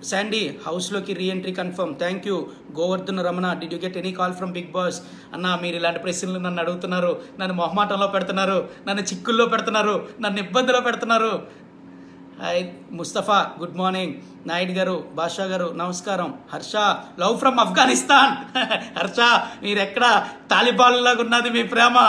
Sandy హౌస్లోకి reentry confirm thank you Govardhan Ramana did you get any call from Bigg Boss అన్న మీరు ఇలాంటి ప్రశ్నలు నన్ను అడుగుతున్నారు నన్ను మొహమాటంలో పెడుతున్నారు నన్ను చిక్కుల్లో పెడుతున్నారు నన్ను ఇబ్బందిలో పెడుతున్నారు hi Mustafa good morning Naidu garu Basha garu నమస్కారం హర్ష లవ్ ఫ్రమ్ ఆఫ్ఘనిస్తాన్ హర్ష మీరు ఎక్కడ తాలిబాన్ లాగా ఉన్నది మీ ప్రేమ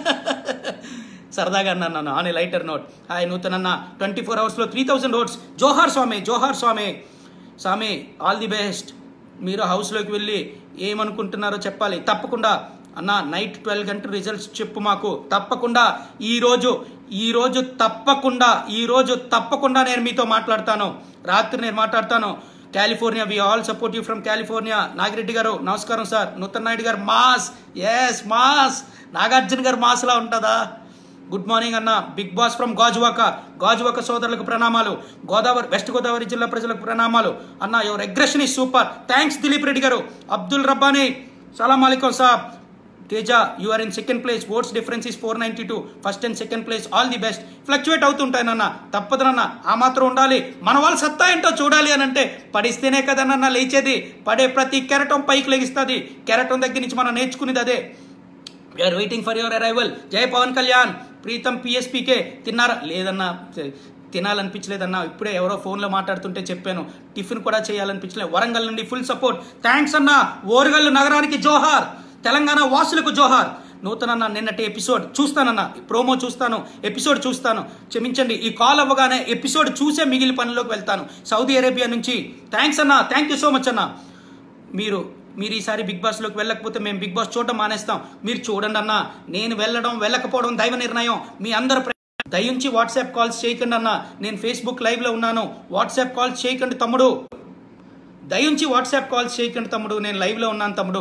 సరదాగా అన్నాను నన్ను ఆన్ లైటర్ నోట్ హాయ్ నూతనన్న ట్వంటీ ఫోర్ అవర్స్లో త్రీ థౌసండ్ ఓట్స్ జోహార్ స్వామి జోహార్ స్వామి స్వామి ఆల్ ది బెస్ట్ మీరు హౌస్లోకి వెళ్ళి ఏమనుకుంటున్నారో చెప్పాలి తప్పకుండా అన్న నైట్ ట్వెల్వ్ గంటల రిజల్ట్స్ చెప్పు మాకు తప్పకుండా ఈరోజు ఈరోజు తప్పకుండా ఈరోజు తప్పకుండా నేను మీతో మాట్లాడతాను రాత్రి నేను మాట్లాడతాను California we all support you from California Nagi Reddy garu నమస్కారం సార్ నూతన్ నాయుడు గారు mass yes mass Nagarjuna garu మాస్లా ఉంటుందా గుడ్ మార్నింగ్ అన్న Bigg Boss from Gajuwaka Gajuwaka సోదరులకు ప్రణామాలు గోదావరి వెస్ట్ గోదావరి జిల్లా ప్రజలకు ప్రణామాలు అన్న your aggression is super thanks Dilip Reddy garu Abdul Rabbani సలాం అలైకుం సాబ్ Teja you are in second place votes difference is four ninety two first and second place all the best fluctuate అవుతుంటాయి నాన్న తప్పదునన్న ఆ మాత్రం ఉండాలి మన వాళ్ళ సత్తా ఏంటో చూడాలి అని అంటే పడిస్తేనే కదనన్న లేచేది పడే ప్రతి కెరటం పైకి లెగిస్తుంది కెరటం దగ్గర నుంచి మనం నేర్చుకునేది అదే we are waiting for your arrival జై పవన్ కళ్యాణ్ ప్రీతం పిఎస్పీకే తిన్నారా లేదన్నా తినాలనిపించలేదన్నా ఇప్పుడే ఎవరో ఫోన్లో మాట్లాడుతుంటే చెప్పాను టిఫిన్ కూడా చేయాలనిపించలేదు వరంగల్ నుండి ఫుల్ సపోర్ట్ థ్యాంక్స్ అన్న ఓరుగల్లు నగరానికి జోహార్ తెలంగాణ వాసులకు జోహార్ నూతనన్న నిన్నటి ఎపిసోడ్ చూస్తానన్న ప్రోమో చూస్తాను ఎపిసోడ్ చూస్తాను క్షమించండి ఈ కాల్ అవ్వగానే ఎపిసోడ్ చూసే మిగిలిన పనిలోకి వెళ్తాను సౌదీ అరేబియా నుంచి థ్యాంక్స్ అన్న థ్యాంక్ యూ సో మచ్ అన్న మీరు మీరు ఈసారి బిగ్ బాస్లోకి వెళ్ళకపోతే మేము బిగ్ బాస్ చూడడం మానేస్తాం మీరు చూడండి అన్న నేను వెళ్ళడం వెళ్ళకపోవడం దైవ నిర్ణయం మీ అందరు ప్ర- దయించి వాట్సాప్ కాల్స్ చేయకండి అన్న నేను ఫేస్బుక్ లైవ్లో ఉన్నాను వాట్సాప్ కాల్స్ చేయకండి తమ్ముడు దయించి వాట్సాప్ కాల్స్ చేయకండి తమ్ముడు నేను లైవ్లో ఉన్నాను తమ్ముడు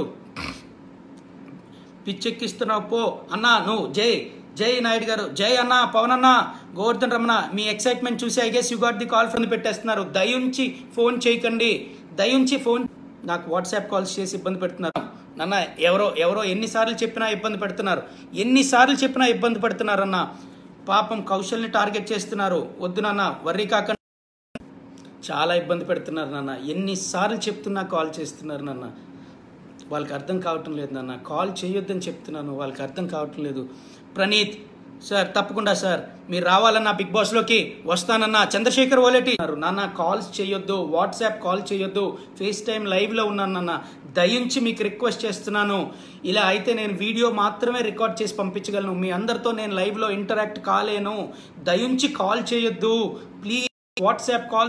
పిచ్చెక్కిస్తున్నావు పో అన్నా నువ్వు జై జై నాయుడు గారు జై అన్న పవన్ అన్న గోవర్ధన్ రమణ మీ ఎక్సైట్మెంట్ చూసి I guess you got the call from పెట్టేస్తున్నారు దయుంచి ఫోన్ చేయకండి దయుంచి ఫోన్ నాకు వాట్సాప్ కాల్స్ చేసి ఇబ్బంది పెడుతున్నారు నాన్న ఎవరో ఎవరో ఎన్నిసార్లు చెప్పినా ఇబ్బంది పెడుతున్నారు ఎన్నిసార్లు చెప్పినా ఇబ్బంది పెడుతున్నారన్న పాపం కౌశల్ని టార్గెట్ చేస్తున్నారు వద్దు నాన్న వర్రీ కాకండి చాలా ఇబ్బంది పెడుతున్నారు నాన్న ఎన్నిసార్లు చెప్తున్నా కాల్ చేస్తున్నారు నాన్న వాళ్ళకి అర్థం కావటం లేదు నాన్న కాల్ చేయొద్దని చెప్తున్నాను వాళ్ళకి అర్థం కావటం లేదు ప్రణీత్ సార్ తప్పకుండా సార్ మీరు రావాలన్నా బిగ్ బాస్లోకి వస్తానన్నా చంద్రశేఖర్ ఓలేటి అన్నారు నాన్న కాల్స్ చేయొద్దు వాట్సాప్ కాల్ చేయొద్దు ఫేస్ టైం లైవ్లో ఉన్నాను నాన్న దయించి మీకు రిక్వెస్ట్ చేస్తున్నాను ఇలా అయితే నేను వీడియో మాత్రమే రికార్డ్ చేసి పంపించగలను మీ అందరితో నేను లైవ్లో ఇంటరాక్ట్ కాలేను దయించి కాల్ చేయొద్దు ప్లీజ్ వాట్సాప్ కాల్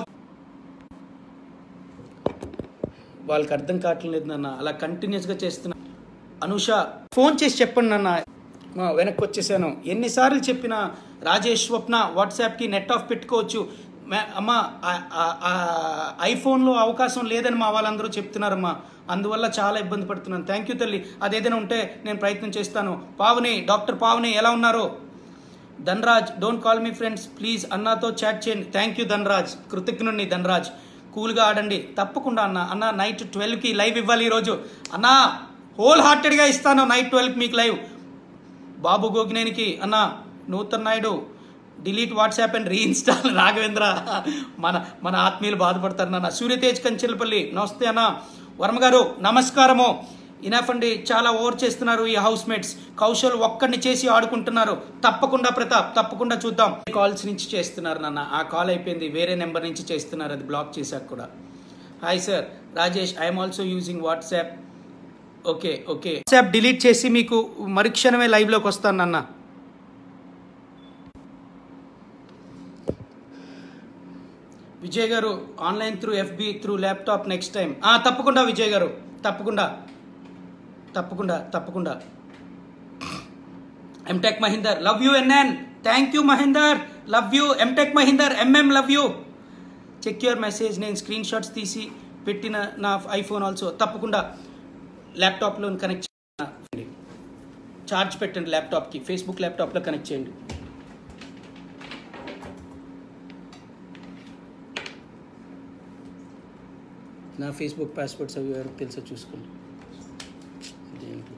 వాళ్ళకి అర్థం కావట్లేదు నాన్న అలా కంటిన్యూస్గా చేస్తున్నా అనుష ఫోన్ చేసి చెప్పండి నాన్న మా వెనక్కి వచ్చేసాను ఎన్నిసార్లు చెప్పినా రాజేష్ స్వప్న వాట్సాప్కి నెట్ ఆఫ్ పెట్టుకోవచ్చు మే- అమ్మ ఆ- ఆ- ఆ ఐఫోన్లో అవకాశం లేదని మా వాళ్ళందరూ చెప్తున్నారమ్మా అందువల్ల చాలా ఇబ్బంది పడుతున్నాను థ్యాంక్ యూ తల్లి అదేదైనా ఉంటే నేను ప్రయత్నం చేస్తాను పావని డాక్టర్ పావని ఎలా ఉన్నారు Dhanraj don't call me friends please అన్నతో చాట్ చేయండి థ్యాంక్ యూ ధనరాజ్ కృతజ్ఞుడిని ధనరాజ్ కూల్గా ఆడండి తప్పకుండా అన్న అన్న నైట్ ట్వెల్వ్కి లైవ్ ఇవ్వాలి ఈరోజు అన్న హోల్ హార్టెడ్గా ఇస్తాను నైట్ ట్వెల్వ్కి మీకు లైవ్ బాబు గోగినేనికి అన్న Nutan Naidu delete WhatsApp and reinstall Raghavendra మన మన ఆత్మీయులు బాధపడతారు నాన్న సూర్యతేజ్ కంచెలపల్లి నమస్తే అన్న వర్మ గారు నమస్కారము ఇనఫ్ అండి చాలా ఓవర్ చేస్తున్నారు ఈ హౌస్ మేట్స్ కౌశల్ ఒక్కడిని చేసి ఆడుకుంటున్నారు తప్పకుండా ప్రతాప్ తప్పకుండా చూద్దాం కాల్స్ నుంచి చేస్తున్నారు నాన్న ఆ కాల్ అయిపోయింది వేరే నెంబర్ నుంచి చేస్తున్నారు అది బ్లాక్ చేశాక కూడా hi sir Rajesh I'm also using WhatsApp okay okay WhatsApp delete చేసి మీకు మరుక్షణమే లైవ్లోకి వస్తాను నాన్న Vijay garu online through FB through laptop next time తప్పకుండా విజయ్ గారు తప్పకుండా తప్పకుండా తప్పకుండా MTech Mahinder love you NN thank you Mahinder love you MTech Mahinder MM love you check your message నేను స్క్రీన్ షాట్స్ తీసి పెట్టిన నా ఐఫోన్ ఆల్సో తప్పకుండా ల్యాప్టాప్లో కనెక్ట్ చేయండి ఛార్జ్ పెట్టండి ల్యాప్టాప్కి ఫేస్బుక్ ల్యాప్టాప్లో కనెక్ట్ చేయండి నా ఫేస్బుక్ పాస్వర్డ్స్ అవి ఎవరికి తెలుసో చూసుకోండి ఇదేంటి?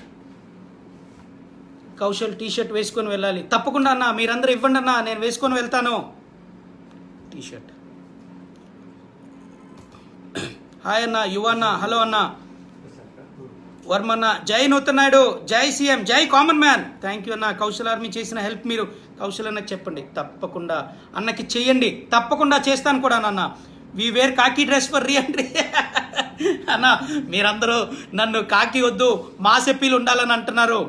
కౌశల్ టీ షర్ట్ వేసుకొని వెళ్ళాలి తప్పకుండా అన్న మీరందరూ ఇవ్వండి అన్న నేను వేసుకొని వెళ్తాను టీ షర్ట్ హాయ్ అన్న యువ అన్న హలో అన్న వర్మన్న జై నూతన్ నాయుడు జై సీఎం జై కామన్ మ్యాన్ థ్యాంక్ యూ అన్న కౌశల్ ఆర్మీ చేసిన హెల్ప్ మీరు కౌశల్ అన్నకి చెప్పండి తప్పకుండా అన్నకి చెయ్యండి తప్పకుండా చేస్తాను కూడా నాన్న we wear khaki dress for reentry అన్న మీరందరూ నన్ను కాకి వద్దు మాసెప్పీలు ఉండాలని అంటున్నారు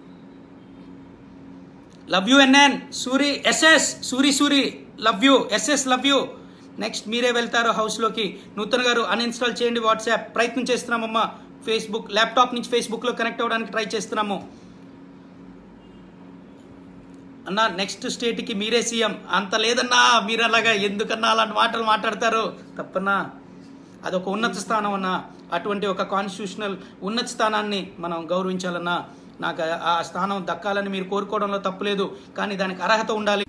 love you NN Suri SS Suri Suri love you SS love you next మీరే వెళ్తారు హౌస్లోకి నూతన్ గారు అన్ఇన్స్టాల్ చేయండి వాట్సాప్ ప్రయత్నం చేస్తున్నామమ్మా ఫేస్బుక్ ల్యాప్టాప్ నుంచి ఫేస్బుక్లో కనెక్ట్ అవ్వడానికి ట్రై చేస్తున్నాము అన్నా నెక్స్ట్ స్టేట్కి మీరే సీఎం అంత లేదన్నా మీరు అలాగా ఎందుకన్నా అలాంటి మాటలు మాట్లాడతారు తప్పన్నా అదొక ఉన్నత స్థానం అన్నా అటువంటి ఒక కాన్స్టిట్యూషనల్ ఉన్నత స్థానాన్ని మనం గౌరవించాలన్నా నాకు ఆ- ఆ స్థానం దక్కాలని మీరు కోరుకోవడంలో తప్పులేదు కానీ దానికి అర్హత ఉండాలి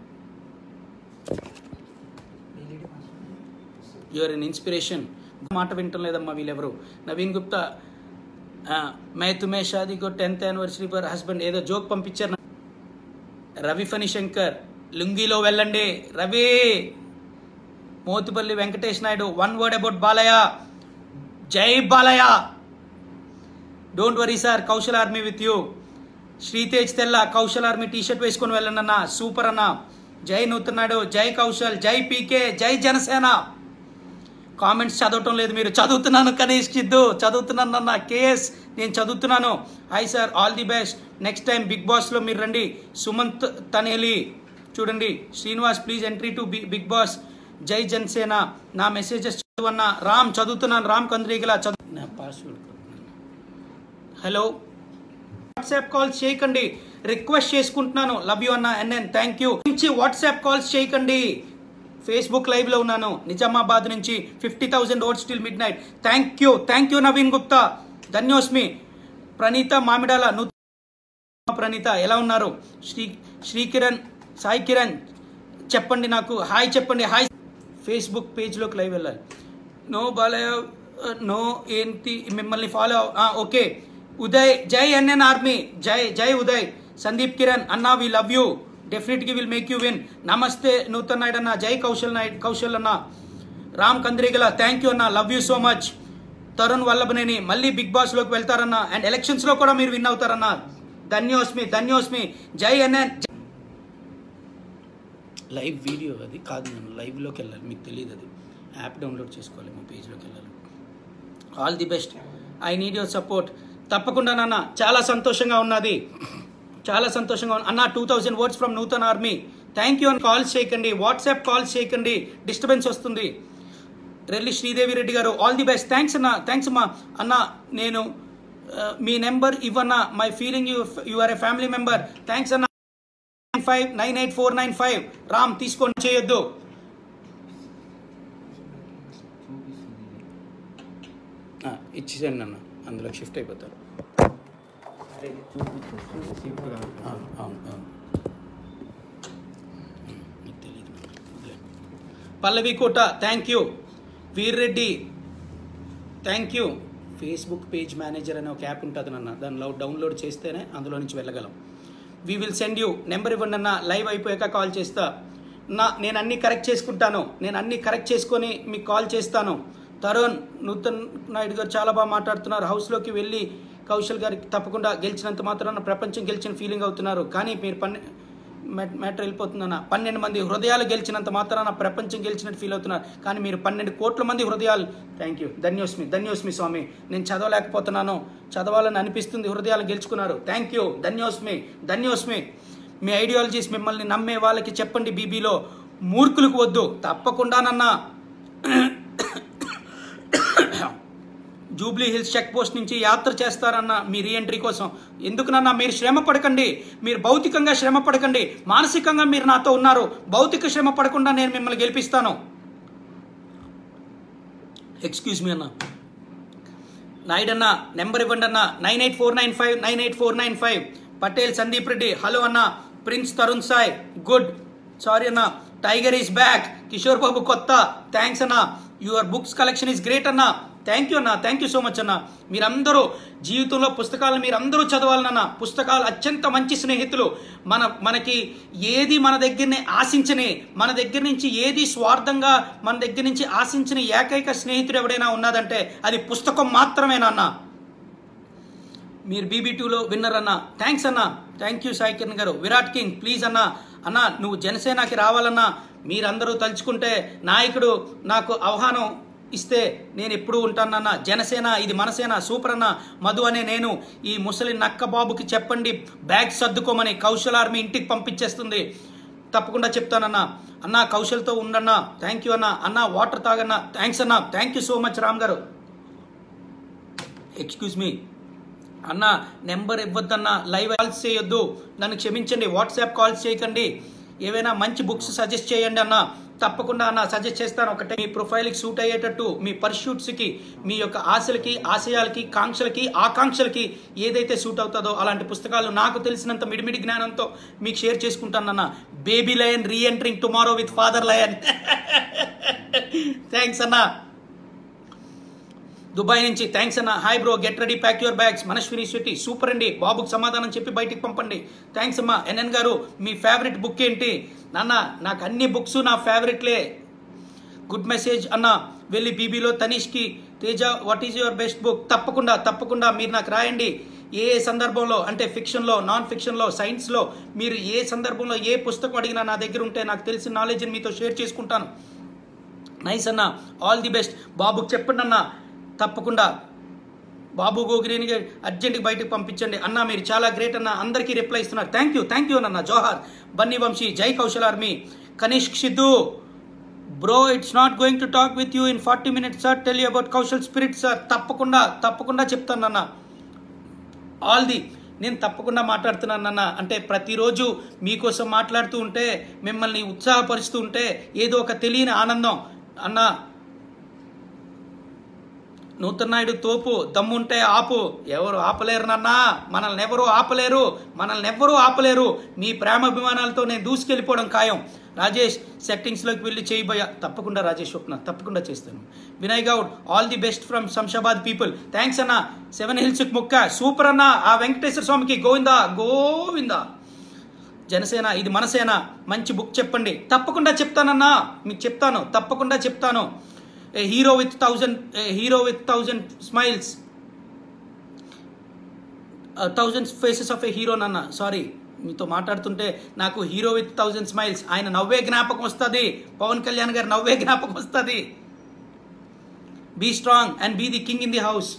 యువర్ ఎన్ ఇన్స్పిరేషన్ మాట వింటం లేదమ్మా వీళ్ళెవరు నవీన్ గుప్తా ఆ, మై తుమే షాదీ కో టెన్త్ యానివర్సరీ పర్ హస్బెండ్ ఏదో జోక్ పంపించారు రవి ఫణి శంకర్ లుంగిలో వెళ్ళండి Ravi Motupalli Venkatesh Naidu one word about Balayya జై Balayya don't worry sir Kaushal army with you Sritej తెల్ల కౌశల్ ఆర్మీ టీ షర్ట్ వేసుకొని వెళ్ళండి అన్న సూపర్ అన్న జై నూతన్నాడు జై కౌశల్ జై పీకే జై జనసేన కామెంట్స్ చదవటం లేదు మీరు చదువుతున్నాను కనీష్ సిద్ధు చదువుతున్నాను అన్న కేఎస్ నేను చదువుతున్నాను hi sir all the best next time big బాస్లో మీరు రండి సుమంత్ తనేలి చూడండి Srinivas please entry to big boss జై జనసేన నా మెసేజెస్ చదువన్న రామ్ చదువుతున్నాను రామ్ కంద్రీగల చదువు నా పాస్వర్డ్ హలో వాట్సాప్ కాల్స్ చేయకండి రిక్వెస్ట్ చేసుకుంటున్నాను లవ్ యూ అన్న ఎన్ఎన్ థ్యాంక్ యూ నుంచి వాట్సాప్ కాల్స్ చేయకండి ఫేస్బుక్ లైవ్ లో ఉన్నాను నిజామాబాద్ నుంచి fifty thousand votes till midnight thank you thank you Naveen Gupta ధన్యోస్మి ప్రణీత మామిడాల నూతన ప్రణీత ఎలా ఉన్నారు శ్రీ శ్రీకిరణ్ సాయి కిరణ్ చెప్పండి నాకు హాయ్ చెప్పండి హాయ్ ఫేస్బుక్ పేజ్లోకి లైవ్ వెళ్ళాలి నో బాలయ్య నో ఏంటి మిమ్మల్ని ఫాలో ఓకే ఉదయ్ జై ఎన్ఎన్ ఆర్మీ జై జై ఉదయ్ సందీప్ కిరణ్ అన్నా వి లవ్ యూ డెఫినెట్గా విల్ మేక్ యూ విన్ నమస్తే నూతన్ నాయుడు అన్న జై కౌశల్ నాయుడు కౌశల్ అన్న రామ్ కంద్రిగల థ్యాంక్ యూ అన్న love you so much Tarun Vallabhaneni మళ్ళీ బిగ్ బాస్ లోకి వెళ్తారన్న అండ్ ఎలక్షన్స్ లో కూడా మీరు విన్ అవుతారన్న ధన్యోస్మి ధన్యోస్మి జై ఎన్ఎన్ లైవ్ వీడియో అది కాదు నేను లైవ్లోకి వెళ్ళాలి మీకు తెలియదు అది యాప్ డౌన్లోడ్ చేసుకోవాలి మా పేజ్లోకి వెళ్ళాలి all the best I need your support తప్పకుండా నాన్న చాలా సంతోషంగా ఉన్నది చాలా సంతోషంగా ఉంది అన్న two thousand words from Nutan army thank you అని కాల్స్ చేయకండి వాట్సాప్ కాల్స్ చేయకండి డిస్టర్బెన్స్ వస్తుంది Relli Sridevi Reddy garu all the best thanks అన్న థ్యాంక్స్ అమ్మా అన్న నేను ఆ, మీ నెంబర్ ఇవ్వన్నా my feeling you you are a family member thanks అన్న five nine eight four nine five Ram తీసుకొని చేయొద్దు ఆ, ఇచ్చేసండి అన్న అందులో షిఫ్ట్ అయిపోతారు అవును, అవును, అవును. ఉమ్, మీకు తెలీదు. వదిలే. Pallavi Kota thank you Veerreddy thank you Facebook page manager అనే ఒక యాప్ ఉంటుంది అన్న దానిలో డౌన్లోడ్ చేస్తేనే అందులో నుంచి వెళ్ళగలం we will send you number ఇవ్వండి అన్న లైవ్ అయిపోయాక కాల్ చేస్తా నా నేను అన్ని కరెక్ట్ చేసుకుంటాను నేను అన్ని కరెక్ట్ చేసుకొని మీకు కాల్ చేస్తాను తరుణ్ నూతన్ నాయుడు గారు చాలా బాగా మాట్లాడుతున్నారు హౌస్లోకి వెళ్ళి కౌశల్ గారికి తప్పకుండా గెలిచినంత మాత్రాన ప్రపంచం గెలిచిన ఫీలింగ్ అవుతున్నారు కానీ మీరు పన్నె మ్యాటర్ వెళ్ళిపోతుందన్న పన్నెండు మంది హృదయాలు గెలిచినంత మాత్రాన ప్రపంచం గెలిచినట్టు ఫీల్ అవుతున్నారు కానీ మీరు పన్నెండు కోట్ల మంది హృదయాలు థ్యాంక్ యూ ధన్యోస్మి ధన్యోస్మి స్వామి నేను చదవలేకపోతున్నాను చదవాలని అనిపిస్తుంది హృదయాలు గెలుచుకున్నారు థ్యాంక్ యూ ధన్యోస్మి ధన్యోస్మి మీ ఐడియాలజీస్ మిమ్మల్ని నమ్మే వాళ్ళకి చెప్పండి బీబీలో మూర్ఖులకు వద్దు తప్పకుండానన్నా జూబ్లీ హిల్స్ చెక్ పోస్ట్ నుంచి యాత్ర చేస్తారన్న మీ రీఎంట్రీ కోసం ఎందుకునన్నా మీరు శ్రమ పడకండి మీరు భౌతికంగా శ్రమ పడకండి మానసికంగా మీరు నాతో ఉన్నారు భౌతిక శ్రమ పడకుండా నేను మిమ్మల్ని గెలిపిస్తాను ఎక్స్క్యూజ్ మీ అన్న నాయుడు అన్న నెంబర్ ఇవ్వండి అన్న nine eight four nine five nine eight four nine five Patel Sandeep Reddy hello అన్న prince Tarun Sai good sorry అన్న tiger is back Kishore Babu కొత్త థ్యాంక్స్ అన్న your books collection is great అన్న థ్యాంక్ యూ అన్న థ్యాంక్ యూ సో మచ్ అన్న మీరందరూ జీవితంలో పుస్తకాలను మీరందరూ చదవాలన్న పుస్తకాలు అత్యంత మంచి స్నేహితులు మన మనకి ఏది మన దగ్గరనే ఆశించని మన దగ్గర నుంచి ఏది స్వార్థంగా మన దగ్గర నుంచి ఆశించిన ఏకైక స్నేహితుడు ఎవడైనా ఉన్నదంటే అది పుస్తకం మాత్రమేనన్నా మీరు బీబీ టూలో విన్నర్ అన్న థ్యాంక్స్ అన్న థ్యాంక్ యూ సాయి కిరణ్ గారు విరాట్ కింగ్ ప్లీజ్ అన్న అన్న నువ్వు జనసేనకి రావాలన్నా మీరందరూ తలుచుకుంటే నాయకుడు నాకు ఆహ్వానం ఇస్తే నేను ఎప్పుడు ఉంటానన్న జనసేన ఇది మనసేన సూపర్ అన్న మధు అనే నేను ఈ ముసలి నక్క బాబుకి చెప్పండి బ్యాగ్ సర్దుకోమని కౌశల్ ఆర్మీ ఇంటికి పంపించేస్తుంది తప్పకుండా చెప్తానన్నా అన్న కౌశల్తో ఉండన్నా థ్యాంక్ యూ అన్న అన్న వాటర్ తాగన్నా థ్యాంక్స్ అన్న thank you so much Ram garu excuse మీ అన్న నెంబర్ ఇవ్వద్దన్న లైవ్ కాల్స్ చేయొద్దు నన్ను క్షమించండి వాట్సాప్ కాల్స్ చేయకండి ఏవైనా మంచి బుక్స్ సజెస్ట్ చేయండి అన్న తప్పకుండా అన్న సజెస్ట్ చేస్తాను ఒకటే మీ ప్రొఫైల్కి సూట్ అయ్యేటట్టు మీ పర్ష్యూట్స్కి మీ యొక్క ఆశలకి ఆశయాలకి కాంక్షలకి ఆకాంక్షలకి ఏదైతే సూట్ అవుతుందో అలాంటి పుస్తకాలు నాకు తెలిసినంత మిడిమిడి జ్ఞానంతో మీకు షేర్ చేసుకుంటానన్న baby lion reentering tomorrow with father lion thanks అన్నా దుబాయ్ నుంచి థ్యాంక్స్ అన్న hi bro get ready pack your bags Manaswini Shetty super అండి బాబుకి సమాధానం చెప్పి బయటికి పంపండి థ్యాంక్స్ అమ్మా ఎన్ఎన్ గారు మీ ఫేవరెట్ బుక్ ఏంటి నాన్న నాకు అన్ని బుక్స్ నా ఫేవరెట్లే గుడ్ మెసేజ్ అన్న వెళ్ళి బీబీలో తనీష్కి Teja what is your best book తప్పకుండా తప్పకుండా మీరు నాకు రాయండి ఏ ఏ సందర్భంలో అంటే ఫిక్షన్లో నాన్ ఫిక్షన్లో సైన్స్లో మీరు ఏ సందర్భంలో ఏ పుస్తకం అడిగినా నా దగ్గర ఉంటే నాకు తెలిసిన నాలెడ్జ్ని మీతో షేర్ చేసుకుంటాను నైస్ అన్న ఆల్ ది బెస్ట్ బాబుకి చెప్పండి అన్న తప్పకుండా బాబు గోగిరిని అర్జెంట్గా బయటకు పంపించండి అన్న మీరు చాలా గ్రేట్ అన్న అందరికీ రిప్లై ఇస్తున్నారు థ్యాంక్ యూ థ్యాంక్ యూ అన్న జోహార్ బన్నీ వంశీ జై Kaushal army Kanishk Siddhu bro it's not going to talk with you in forty minutes sir tell you about Kaushal spirit sir తప్పకుండా తప్పకుండా చెప్తానన్న ఆల్ ది నేను తప్పకుండా మాట్లాడుతున్నానన్న అంటే ప్రతిరోజు మీకోసం మాట్లాడుతూ ఉంటే మిమ్మల్ని ఉత్సాహపరుస్తూ ఉంటే ఏదో ఒక తెలియని ఆనందం అన్న నూతన్ నాయుడు తోపు దమ్ముంటే ఆపు ఎవరు ఆపలేరు నాన్న మనల్ని ఎవరు ఆపలేరు మనల్ని ఎవ్వరూ ఆపలేరు మీ ప్రేమాభిమానాలతో నేను దూసుకెళ్ళిపోవడం ఖాయం రాజేష్ సెట్టింగ్స్లోకి వెళ్ళి చేయబోయా తప్పకుండా రాజేష్ స్వప్న తప్పకుండా చేస్తాను Vinay Goud all the best from Shamshabad people thanks అన్న సెవెన్ హిల్స్ ముక్క సూపర్ అన్న ఆ వెంకటేశ్వర స్వామికి గోవిందా గోవిందా జనసేన ఇది మనసేన మంచి బుక్ చెప్పండి తప్పకుండా చెప్తానన్నా మీకు చెప్తాను తప్పకుండా చెప్తాను a hero with thousand hero with thousand smiles thousand faces of a hero నాన్న సారీ మీతో మాట్లాడుతుంటే నాకు హీరో విత్ థౌజండ్ స్మైల్స్ ఆయన నవ్వే జ్ఞాపకం వస్తుంది పవన్ కళ్యాణ్ గారు నవ్వే జ్ఞాపకం వస్తుంది be strong and be the king in the house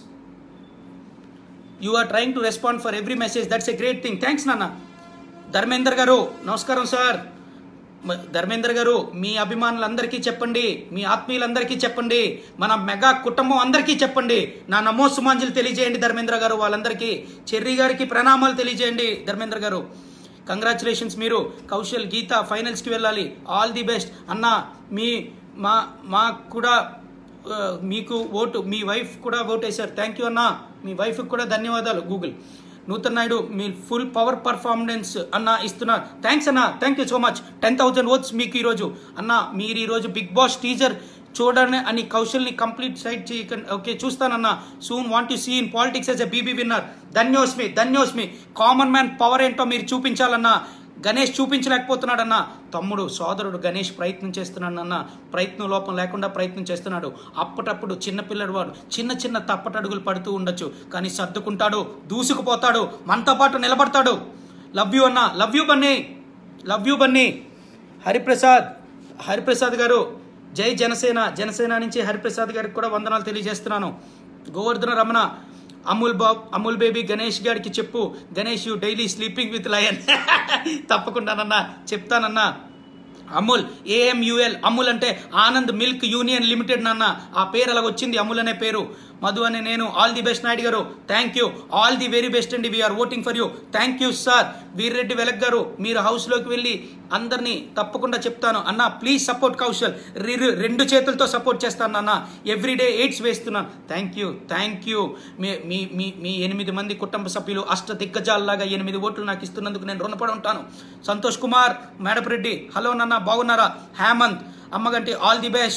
you are trying to respond for every message that's a great thing thanks నాన్న ధర్మేందర్ గారు నమస్కారం సార్ మ- ధర్మేందర్ గారు మీ అభిమానులందరికీ చెప్పండి మీ ఆత్మీయులందరికీ చెప్పండి మన మెగా కుటుంబం అందరికీ చెప్పండి నా నమో సుమాంజలి తెలియజేయండి ధర్మేంద్ర గారు వాళ్ళందరికీ చెర్రీ గారికి ప్రణామాలు తెలియజేయండి ధర్మేంద్ర గారు కంగ్రాచులేషన్స్ మీరు కౌశల్ గీత ఫైనల్స్కి వెళ్ళాలి ఆల్ ది బెస్ట్ అన్న మీ మా మాకు కూడా ఆ, మీకు ఓటు మీ వైఫ్ కూడా ఓట్ వేశారు థ్యాంక్ యూ అన్న మీ వైఫ్కి కూడా ధన్యవాదాలు గూగుల్ నూతన్ నాయుడు మీ ఫుల్ పవర్ పర్ఫార్మెన్స్ అన్న ఇస్తున్నారు థ్యాంక్స్ అన్న thank you so much ten thousand votes మీకు ఈరోజు అన్న మీరు ఈరోజు బిగ్ బాస్ టీజర్ చూడని అని కౌశల్ని కంప్లీట్ సైడ్ చేయకండి ఓకే చూస్తానన్న soon want to see in politics as a BB winner ధన్యోస్మి ధన్యోస్మి కామన్ మ్యాన్ పవర్ ఏంటో మీరు చూపించాలన్నా గణేష్ చూపించలేకపోతున్నాడన్న తమ్ముడు సోదరుడు గణేష్ ప్రయత్నం చేస్తున్నాడన్న ప్రయత్నం లోపం లేకుండా ప్రయత్నం చేస్తున్నాడు అప్పటప్పుడు చిన్న పిల్లడు వాడు చిన్న చిన్న తప్పటడుగులు పడుతూ ఉండొచ్చు కానీ సర్దుకుంటాడు దూసుకుపోతాడు మనతో పాటు నిలబడతాడు లవ్ యూ అన్న love you Bunny love you Bunny Hariprasad Hariprasad garu జై జనసేన జనసేన నుంచి హరిప్రసాద్ గారికి కూడా వందనాలు తెలియజేస్తున్నాను గోవర్ధన రమణ అమూల్ బాబ్ అమూల్ బేబీ గణేష్ గారికి చెప్పు Ganesh you daily sleeping with lion తప్పకుండానన్నా చెప్తానన్నా అమూల్ ఏఎంయుఎల్ అమూల్ అంటే ఆనంద్ మిల్క్ యూనియన్ లిమిటెడ్ నాన్న ఆ పేరు అలాగ వచ్చింది అమూల్ అనే పేరు మధు అనే నేను all the best Naidu garu thank you all the very best అండి we're voting for you thank you sir Veerreddy Velak garu మీరు హౌస్లోకి వెళ్ళి అందరినీ తప్పకుండా చెప్తాను అన్న ప్లీజ్ సపోర్ట్ కౌశల్ రి- రెండు చేతులతో సపోర్ట్ చేస్తాను అన్న ఎవ్రీడే ఎయిడ్స్ వేస్తున్నాను థ్యాంక్ యూ థ్యాంక్ యూ మీ మీ మీ మీ ఎనిమిది మంది కుటుంబ సభ్యులు అష్ట దిగ్గజాల్లాగా ఎనిమిది ఓట్లు నాకు ఇస్తున్నందుకు నేను రుణపడి ఉంటాను సంతోష్ కుమార్ మేడపరెడ్డి హలో నాన్న బాగున్నారా Hemanth Ammaganti all the best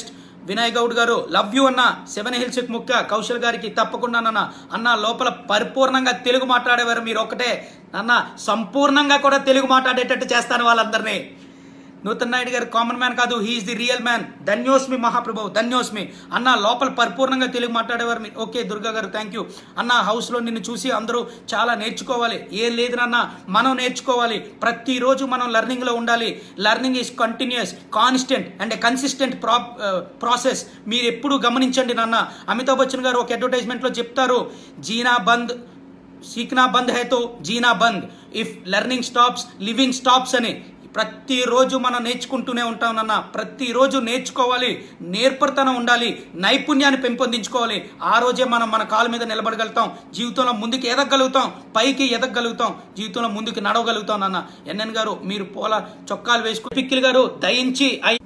Vinay Goud garu love you అన్న సెవెన్ హిల్స్ ముక్క కౌశల్ గారికి తప్పకుండా అన్న అన్న లోపల పరిపూర్ణంగా తెలుగు మాట్లాడేవారు మీరు ఒకటే అన్న సంపూర్ణంగా కూడా తెలుగు మాట్లాడేటట్టు చేస్తాను వాళ్ళందరినీ నూతన్ నాయుడు గారు కామన్ మ్యాన్ కాదు హీఈస్ ది రియల్ మ్యాన్ ధన్యోస్మి మహాప్రభు ధన్యోస్మి అన్న లోపల పరిపూర్ణంగా తెలుగు మాట్లాడేవారు మీరు ఓకే దుర్గా గారు థ్యాంక్ యూ అన్న హౌస్లో నిన్ను చూసి అందరూ చాలా నేర్చుకోవాలి ఏం లేదు నాన్న మనం నేర్చుకోవాలి ప్రతిరోజు మనం లెర్నింగ్లో ఉండాలి learning is continuous constant and consistent pro process మీరు ఎప్పుడు గమనించండి నాన్న అమితాబ్ బచ్చన్ గారు ఒక అడ్వర్టైజ్మెంట్లో చెప్తారు జీనా బంద్ సీక్నా బంద్ హైతో జీనా బంద్ if learning stops living stops అని ప్రతిరోజు మనం నేర్చుకుంటూనే ఉంటాం నాన్న ప్రతిరోజు నేర్చుకోవాలి నేర్పరితనం ఉండాలి నైపుణ్యాన్ని పెంపొందించుకోవాలి ఆ రోజే మనం మన కాళ్ళ మీద నిలబడగలుగుతాం జీవితంలో ముందుకు ఎదగలుగుతాం పైకి ఎదగలుగుతాం జీవితంలో ముందుకు నడవగలుగుతాం నాన్న ఎన్ఎన్ గారు మీరు పోల చొక్కాలు వేసుకుని పిక్కిల్ గారు దయించి ఐ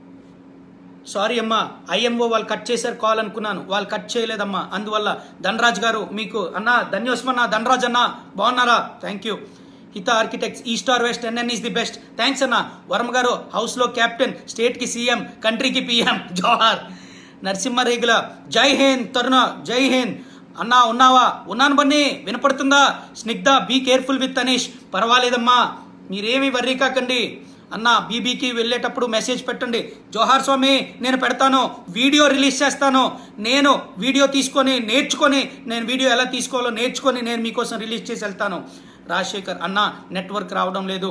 సారీ అమ్మా ఐఎంఓ వాళ్ళు కట్ చేశారు కాల్ అనుకున్నాను వాళ్ళు కట్ చేయలేదమ్మా అందువల్ల ధనరాజ్ గారు మీకు అన్న ధన్యోస్మన్న ధనరాజ్ అన్న బాగున్నారా థ్యాంక్ యూ హిత ఆర్కిటెక్ట్స్ ఈ star west NN is the best thanks అన్న వర్మ గారు హౌస్లో కెప్టెన్ స్టేట్కి సీఎం కంట్రీకి పిఎం జోహార్ నరసింహరేగుల జై హింద్ తరుణ జై హింద్ అన్నా ఉన్నావా ఉన్నాను బన్నీ వినపడుతుందా Snigdha be careful with Aneesh పర్వాలేదమ్మా మీరేమీ వర్రీ కాకండి అన్న బీబీకి వెళ్ళేటప్పుడు మెసేజ్ పెట్టండి జోహార్ స్వామి నేను పెడతాను వీడియో రిలీజ్ చేస్తాను నేను వీడియో తీసుకొని నేర్చుకొని నేను వీడియో ఎలా తీసుకోవాలో నేర్చుకొని నేను మీకోసం రిలీజ్ చేసి వెళ్తాను రాజశేఖర్ అన్న నెట్వర్క్ రావడం లేదు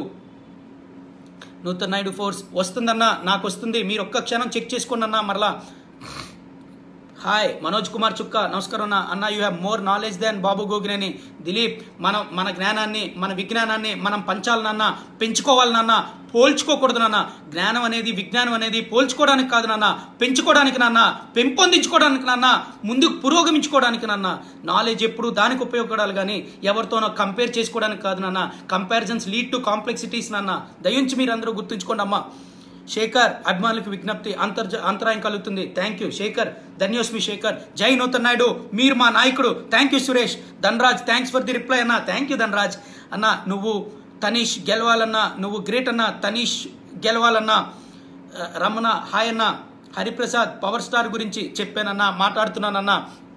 నూతన్ నాయుడు ఫోర్స్ వస్తుందన్న నాకు వస్తుంది మీరు ఒక్క క్షణం చెక్ చేసుకోండి అన్న మరలా హాయ్ మనోజ్ కుమార్ చుక్క నమస్కారం అన్న అన్న you have more knowledge than Babu Gogineni Dileep మనం మన జ్ఞానాన్ని మన విజ్ఞానాన్ని మనం పంచాలనన్నా పెంచుకోవాలనన్నా పోల్చుకోకూడదు నాన్న జ్ఞానం అనేది విజ్ఞానం అనేది పోల్చుకోవడానికి కాదు నాన్న పెంచుకోవడానికి నాన్న పెంపొందించుకోవడానికి నాన్న ముందుకు పురోగమించుకోవడానికి నాన్న నాలెడ్జ్ ఎప్పుడు దానికి ఉపయోగపడాలి కానీ ఎవరితోనో కంపేర్ చేసుకోవడానికి కాదు నాన్న కంపారిజన్స్ లీడ్ టు కాంప్లెక్సిటీస్ నాన్న దయించి మీరు అందరూ గుర్తుంచుకోండి అమ్మా శేఖర్ అభిమానులకు విజ్ఞప్తి అంతర్జ అంతరాయం కలుగుతుంది థ్యాంక్ యూ శేఖర్ ధన్యోస్మి శేఖర్ జై నూతన్ నాయుడు మీరు మా నాయకుడు thank you Suresh Dhanraj thanks for the reply అన్న థ్యాంక్ యూ ధనరాజ్ అన్న నువ్వు తనీష్ గెలవాలన్నా నువ్వు గ్రేట్ అన్న తనీష్ గెలవాలన్నా ఆ, రమణ హాయ్ అన్న హరిప్రసాద్ పవర్ స్టార్ గురించి చెప్పానన్నా మాట్లాడుతున్నానన్నా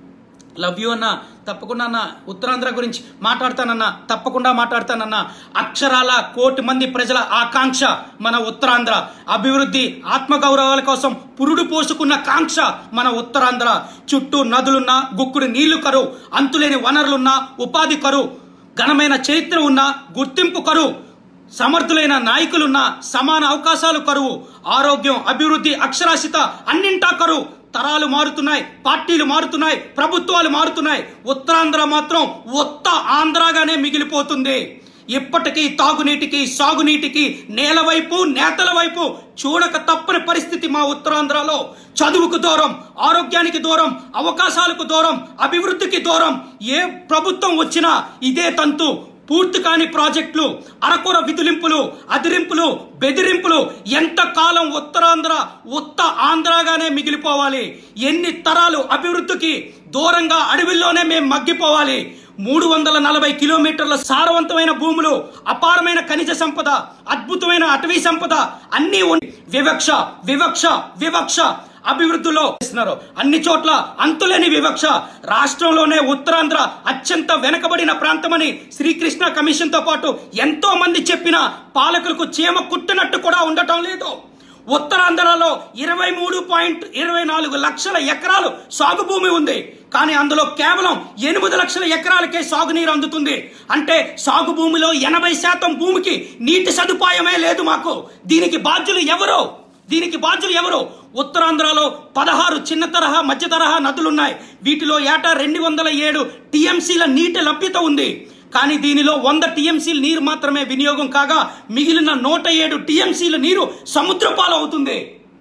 లవ్ యూ అన్న తప్పకుండా అన్న ఉత్తరాంధ్ర గురించి మాట్లాడతానన్నా తప్పకుండా మాట్లాడతానన్నా అక్షరాల కోటి మంది ప్రజల ఆకాంక్ష మన ఉత్తరాంధ్ర అభివృద్ధి ఆత్మగౌరవాల కోసం పురుడు పోసుకున్న కాంక్ష మన ఉత్తరాంధ్ర చుట్టూ నదులున్నా గుక్కుడు నీళ్లు కరువు అంతులేని వనరులున్నా ఉపాధి కరువు ఘనమైన చరిత్ర ఉన్న గుర్తింపు కరువు సమర్థులైన నాయకులున్న సమాన అవకాశాలు కరువు ఆరోగ్యం అభివృద్ధి అక్షరాస్యత అన్నింటా కరువు తరాలు మారుతున్నాయి పార్టీలు మారుతున్నాయి ప్రభుత్వాలు మారుతున్నాయి ఉత్తరాంధ్ర మాత్రం ఉత్త ఆంధ్రాగానే మిగిలిపోతుంది ఇప్పటికీ తాగునీటికి సాగునీటికి నేల వైపు నేతల వైపు చూడక తప్పని పరిస్థితి మా ఉత్తరాంధ్రలో చదువుకు దూరం ఆరోగ్యానికి దూరం అవకాశాలకు దూరం అభివృద్ధికి దూరం ఏ ప్రభుత్వం వచ్చినా ఇదే తంతు పూర్తి కాని ప్రాజెక్టులు అరకొర విధులింపులు అదిరింపులు బెదిరింపులు ఎంత కాలం ఉత్తరాంధ్ర ఉత్త ఆంధ్రాగానే మిగిలిపోవాలి ఎన్ని తరాలు అభివృద్ధికి దూరంగా అడవిలోనే మేము మగ్గిపోవాలి మూడు వందల నలభై కిలోమీటర్ల సారవంతమైన భూములు అపారమైన ఖనిజ సంపద అద్భుతమైన అటవీ సంపద అన్నీ ఉన్- వివక్ష వివక్ష వివక్ష అభివృద్ధిలో చేస్తున్నారు అన్ని చోట్ల అంతులేని వివక్ష రాష్ట్రంలోనే ఉత్తరాంధ్ర అత్యంత వెనకబడిన ప్రాంతమని శ్రీకృష్ణ కమిషన్ తో పాటు ఎంతో మంది చెప్పిన పాలకులకు చీమ కుట్టినట్టు కూడా ఉండటం లేదు ఉత్తరాంధ్రలో ఇరవై మూడు పాయింట్ ఇరవై నాలుగు లక్షల ఎకరాలు సాగు భూమి ఉంది కానీ అందులో కేవలం ఎనిమిది లక్షల ఎకరాలకే సాగునీరు అందుతుంది అంటే సాగు భూమిలో ఎనభై శాతం భూమికి నీటి సదుపాయమే లేదు మాకు దీనికి బాధ్యులు ఎవరు దీనికి బాధ్యులు ఎవరు ఉత్తరాంధ్రలో పదహారు చిన్న తరహా మధ్య తరహా నదులున్నాయి వీటిలో ఏటా రెండు వందల ఏడు టీఎంసీల నీటి లభ్యత ఉంది కానీ దీనిలో వంద టీఎంసీల నీరు మాత్రమే వినియోగం కాగా మిగిలిన నూట ఏడు టీఎంసీల నీరు సముద్రపాలు అవుతుంది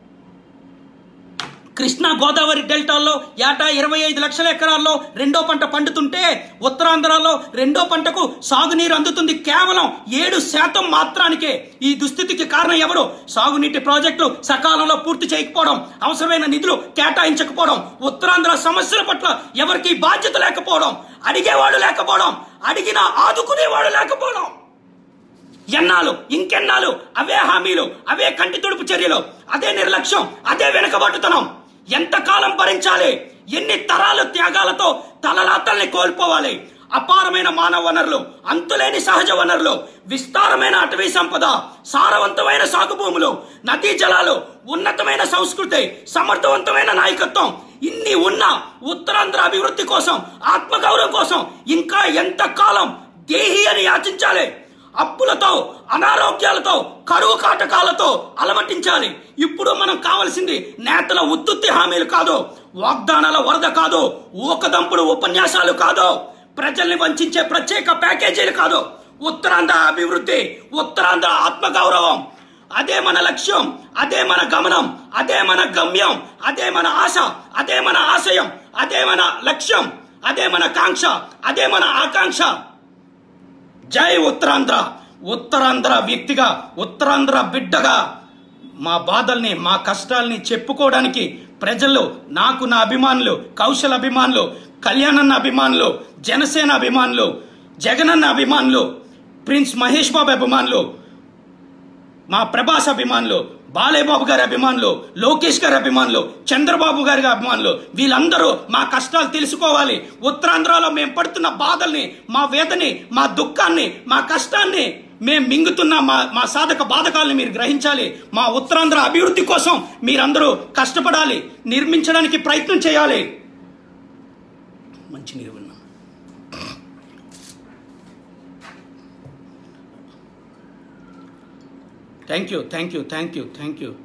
కృష్ణా గోదావరి డెల్టాల్లో ఏటా ఇరవై ఐదు లక్షల ఎకరాల్లో రెండో పంట పండుతుంటే ఉత్తరాంధ్రలో రెండో పంటకు సాగునీరు అందుతుంది కేవలం ఏడు శాతం మాత్రానికే ఈ దుస్థితికి కారణం ఎవరు సాగునీటి ప్రాజెక్టులు సకాలంలో పూర్తి చేయకపోవడం అవసరమైన నిధులు కేటాయించకపోవడం ఉత్తరాంధ్ర సమస్యల పట్ల ఎవరికి బాధ్యత లేకపోవడం అడిగేవాడు లేకపోవడం అడిగినా ఆదుకునేవాడు లేకపోవడం ఎన్నాళ్ళు ఇంకెన్నాళ్ళు అవే హామీలు అవే కంటి తుడుపు చర్యలు అదే నిర్లక్ష్యం అదే వెనకబట్టుతనం ఎంతకాలం భరించాలి ఎన్ని తరాలు త్యాగాలతో తలరాతల్ని కోల్పోవాలి అపారమైన మానవ వనరులు అంతులేని సహజ వనరులు విస్తారమైన అటవీ సంపద సారవంతమైన సాగు భూములు నదీ జలాలు ఉన్నతమైన సంస్కృతి సమర్థవంతమైన నాయకత్వం ఇన్ని ఉన్న ఉత్తరాంధ్ర అభివృద్ధి కోసం ఆత్మగౌరవం కోసం ఇంకా ఎంత కాలం దేహి అని యాచించాలి అప్పులతో అనారోగ్యాలతో కరువు కాటకాలతో అలమటించాలి ఇప్పుడు మనం కావలసింది నేతల ఉత్తుత్తి హామీలు కాదు వాగ్దానాల వరద కాదు ఊకదంపుడు ఉపన్యాసాలు కాదు ప్రజల్ని వంచే ప్రత్యేక ప్యాకేజీలు కాదు ఉత్తరాంధ్ర అభివృద్ధి ఉత్తరాంధ్ర ఆత్మగౌరవం అదే మన లక్ష్యం అదే మన గమనం అదే మన గమ్యం అదే మన ఆశ అదే మన ఆశయం అదే మన లక్ష్యం అదే మన కాంక్ష అదే మన ఆకాంక్ష జై ఉత్తరాంధ్ర ఉత్తరాంధ్ర వ్యక్తిగా ఉత్తరాంధ్ర బిడ్డగా మా బాధల్ని మా కష్టాల్ని చెప్పుకోవడానికి ప్రజలు నాకు నా అభిమానులు కౌశల్ అభిమానులు కళ్యాణన్న అభిమానులు జనసేన అభిమానులు జగనన్న అభిమానులు ప్రిన్స్ మహేష్ బాబు అభిమానులు మా ప్రభాస్ అభిమానులు బాలేబాబు గారి అభిమానులు లోకేష్ గారి అభిమానులు చంద్రబాబు గారి అభిమానులు వీళ్ళందరూ మా కష్టాలు తెలుసుకోవాలి ఉత్తరాంధ్రలో మేము పడుతున్న బాధల్ని మా వేదని మా దుఃఖాన్ని మా కష్టాన్ని మేము మింగుతున్న మా మా సాధక బాధకాలని మీరు గ్రహించాలి మా ఉత్తరాంధ్ర అభివృద్ధి కోసం మీరందరూ కష్టపడాలి నిర్మించడానికి ప్రయత్నం చేయాలి మంచి నీరు విన్నాం thank you thank you thank you thank you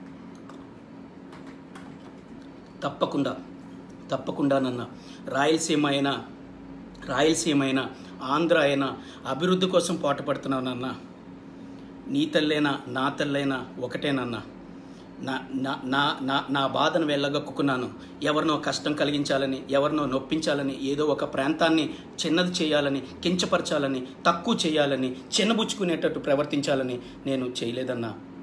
తప్పకుండా తప్పకుండా నన్న రాయలసీమ అయినా రాయలసీమ అయినా ఆంధ్ర అయినా అభివృద్ధి కోసం పాటుపడుతున్నావు నాన్న నీ తల్లైనా నా తల్లైనా ఒకటేనన్నా నా నా నా నా నా బాధను వెళ్ళగక్కున్నాను ఎవరినో కష్టం కలిగించాలని ఎవరినో నొప్పించాలని ఏదో ఒక ప్రాంతాన్ని చిన్నది చేయాలని కించపరచాలని తక్కువ చేయాలని చిన్నబుచ్చుకునేటట్టు ప్రవర్తించాలని నేను చేయలేదన్నా